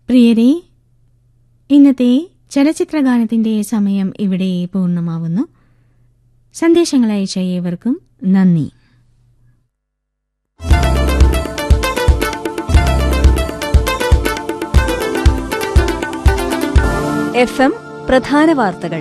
പ്രിയരെ ഇന്നത്തെ ചലച്ചിത്രഗാനത്തിന്റെ സമയം ഇവിടെ പൂർണ്ണമാവുന്നു സന്ദേശങ്ങൾ അയച്ച ഏവർക്കും നന്ദി എഫ് എം പ്രധാന വാർത്തകൾ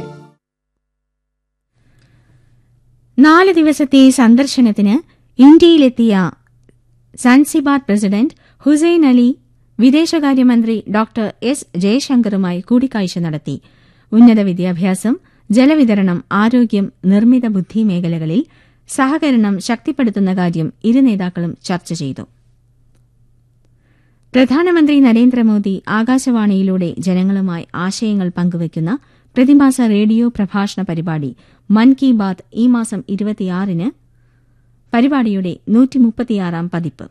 നാല് ദിവസത്തെ സന്ദർശനത്തിന് ഇന്ത്യയിലെത്തിയ സാൻസിബാർ പ്രസിഡന്റ് ഹുസൈൻ അലി വിദേശകാര്യമന്ത്രി ഡോക്ടർ എസ് ജയശങ്കറുമായി കൂടിക്കാഴ്ച നടത്തി ഉന്നത വിദ്യാഭ്യാസം ജലവിതരണം ആരോഗ്യം നിർമ്മിത ബുദ്ധി മേഖലകളിൽ സഹകരണം ശക്തിപ്പെടുത്തുന്ന കാര്യം ഇരു നേതാക്കളും ചർച്ച ചെയ്തു പ്രധാനമന്ത്രി നരേന്ദ്രമോദി ആകാശവാണിയിലൂടെ ജനങ്ങളുമായി ആശയങ്ങൾ പങ്കുവയ്ക്കുന്ന പ്രതിമാസ റേഡിയോ പ്രഭാഷണ പരിപാടി മൻ കി ബാത് ഈ മാസം ഇരുപത്തിയാറിന് പരിപാടിയുടെ നൂറ്റിമുപ്പത്തിയാറാം പതിപ്പ്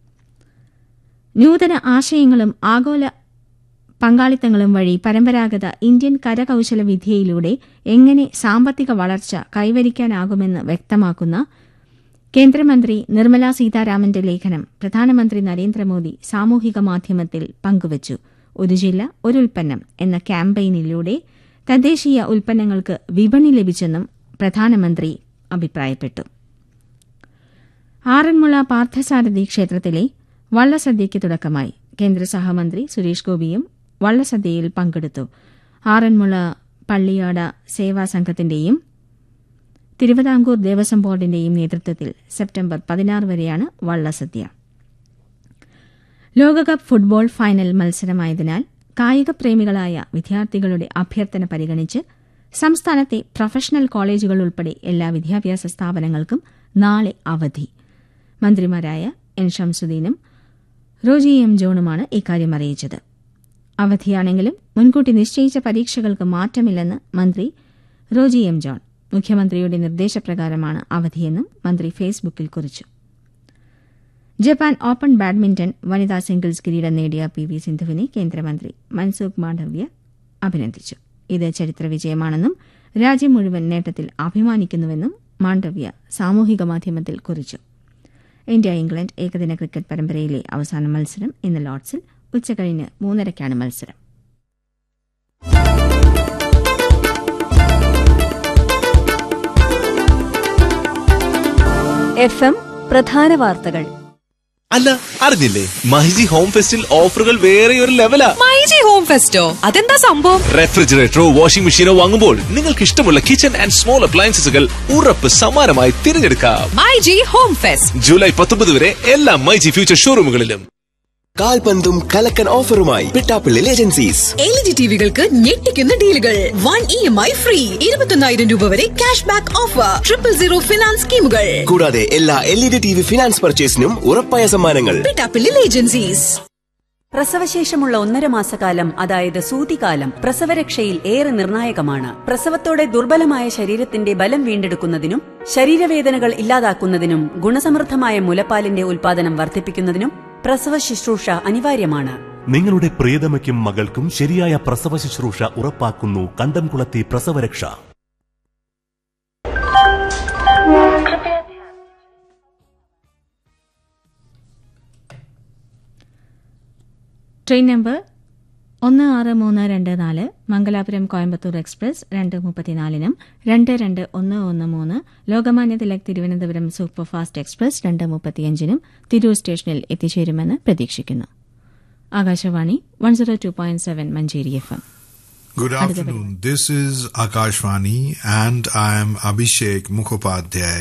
നൂതന ആശയങ്ങളും ആഗോള പങ്കാളിത്തങ്ങളും വഴി പരമ്പരാഗത ഇന്ത്യൻ കരകൌശല വിദ്യയിലൂടെ എങ്ങനെ സാമ്പത്തിക വളർച്ച കൈവരിക്കാനാകുമെന്ന് വ്യക്തമാക്കുന്ന കേന്ദ്രമന്ത്രി നിർമ്മല സീതാരാമന്റെ ലേഖനം പ്രധാനമന്ത്രി നരേന്ദ്രമോദി സാമൂഹിക മാധ്യമത്തിൽ പങ്കുവച്ചു ഒരു ജില്ല ഒരു ഉൽപ്പന്നം എന്ന ക്യാമ്പയിനിലൂടെ തദ്ദേശീയ ഉൽപ്പന്നങ്ങൾക്ക് വിപണി ലഭിച്ചെന്നും പ്രധാനമന്ത്രി അഭിപ്രായപ്പെട്ടു ആറന്മുള പാർത്ഥസാരഥി ക്ഷേത്രത്തിലെ വള്ളസദ്യയ്ക്ക് തുടക്കമായി കേന്ദ്ര സഹമന്ത്രി സുരേഷ് ഗോപിയും വള്ളസദ്യയിൽ പങ്കെടുത്തു ആറന്മുള പള്ളിയാട സേവാ സംഘത്തിന്റെയും തിരുവിതാംകൂർ ദേവസ്വം ബോർഡിന്റെയും നേതൃത്വത്തിൽ സെപ്റ്റംബർ പതിനാറ് വരെയാണ് വള്ളസദ്യ ലോകകപ്പ് ഫുട്ബോൾ ഫൈനൽ മത്സരമായതിനാൽ കായിക പ്രേമികളായ വിദ്യാർത്ഥികളുടെ അഭ്യർത്ഥന പരിഗണിച്ച് സംസ്ഥാനത്തെ പ്രൊഫഷണൽ കോളേജുകൾ ഉൾപ്പെടെ എല്ലാ വിദ്യാഭ്യാസ സ്ഥാപനങ്ങൾക്കും നാളെ അവധി മന്ത്രിമാരായ എൻ ഷംസുദ്ദീനും റോജി എം ജോണുമാണ് ഇക്കാര്യം അറിയിച്ചത് അവധിയാണെങ്കിലും മുൻകൂട്ടി നിശ്ചയിച്ച പരീക്ഷകൾക്ക് മാറ്റമില്ലെന്ന് മന്ത്രി റോജി എം ജോൺ മുഖ്യമന്ത്രിയുടെ നിർദ്ദേശപ്രകാരമാണ് അവധിയെന്നും മന്ത്രി ഫേസ്ബുക്കിൽ കുറിച്ചു ജപ്പാൻ ഓപ്പൺ ബാഡ്മിന്റൺ വനിതാ സിംഗിൾസ് കിരീടം നേടിയ പി വി സിന്ധുവിനെ കേന്ദ്രമന്ത്രി മൻസുഖ് മാണ്ഡവ്യ അഭിനന്ദിച്ചു ഇത് ചരിത്ര വിജയമാണെന്നും രാജ്യം മുഴുവൻ നേട്ടത്തിൽ അഭിമാനിക്കുന്നുവെന്നും മാണ്ഡവ്യ സാമൂഹിക മാധ്യമത്തിൽ കുറിച്ചു ഇന്ത്യ ഇംഗ്ലണ്ട് ഏകദിന ക്രിക്കറ്റ് പരമ്പരയിലെ അവസാന മത്സരം ഇന്ന് ലോർഡ്സിൽ ഉച്ചകഴിഞ്ഞ് മൂന്നരയ്ക്കാണ് മത്സരം എഫ് എം പ്രധാന വാർത്തകൾ അല്ല അറിഞ്ഞില്ലേ മൈജി ഹോം ഫെസ്റ്റിൽ ഓഫറുകൾ വേറെ ഒരു ലെവലാ മൈജി ഹോം ഫെസ്റ്റോ അതെന്താ സംഭവം റെഫ്രിജറേറ്ററോ വാഷിംഗ് മെഷീനോ വാങ്ങുമ്പോൾ നിങ്ങൾക്ക് ഇഷ്ടമുള്ള കിച്ചൺ ആൻഡ് സ്മോൾ അപ്ലയൻസസുകൾ ഉറപ്പ് സമ്മാനമായി തിരഞ്ഞെടുക്കാം മൈജി ഹോം ഫെസ്റ്റ് ജൂലൈ പത്തൊമ്പത് വരെ എല്ലാ മൈജി ഫ്യൂച്ചർ ഷോറൂമുകളിലും കാൽപന്തും കലക്കൻ ഓഫറുമായി Pittappillil agencies L E D ടിവികൾക്ക് ഞെട്ടിക്കുന്ന ഡീലുകൾ one E M I free ഇരുപത്തൊന്നായിരം രൂപ വരെ cash back offer triple zero finance സ്കീമുകൾ കൂടാതെ എല്ലാ L E D T V finance പർച്ചേസിനും ഉറപ്പായ സമ്മാനങ്ങൾ പിട്ടാപ്പിള്ളിൽ ഏജൻസീസ് പ്രസവശേഷമുള്ള ഒന്നര മാസക്കാലം അതായത് സൂതികാലം പ്രസവരക്ഷയിൽ ഏറെ നിർണായകമാണ് പ്രസവത്തോടെ ദുർബലമായ ശരീരത്തിന്റെ ബലം വീണ്ടെടുക്കുന്നതിനും ശരീരവേദനകൾ ഇല്ലാതാക്കുന്നതിനും ഗുണസമൃദ്ധമായ മുലപ്പാലിന്റെ ഉൽപാദനം വർദ്ധിപ്പിക്കുന്നതിനും പ്രസവ ശുശ്രൂഷ അനിവാര്യമാണ് നിങ്ങളുടെ പ്രിയതമയ്ക്കും മകൾക്കും ശരിയായ പ്രസവ ശുശ്രൂഷ ഉറപ്പാക്കുന്നു കണ്ടംകുളത്തി പ്രസവരക്ഷ ട്രെയിൻ നമ്പർ ഒന്ന് ആറ് മൂന്ന് രണ്ട് നാല് മംഗലാപുരം കോയമ്പത്തൂർ എക്സ്പ്രസ് രണ്ട് മുപ്പത്തിനാലിനും രണ്ട് രണ്ട് ഒന്ന് ഒന്ന് മൂന്ന് ലോകമാന്യ തിലക് തിരുവനന്തപുരം സൂപ്പർഫാസ്റ്റ് എക്സ്പ്രസ് രണ്ട് മുപ്പത്തിയഞ്ചിനും തിരൂർ സ്റ്റേഷനിൽ എത്തിച്ചേരുമെന്ന് പ്രതീക്ഷിക്കുന്നു Akashvani one zero two point seven Manjeri F M Good afternoon. This is Akashvani and I am Abhishek Mukhopadhyay.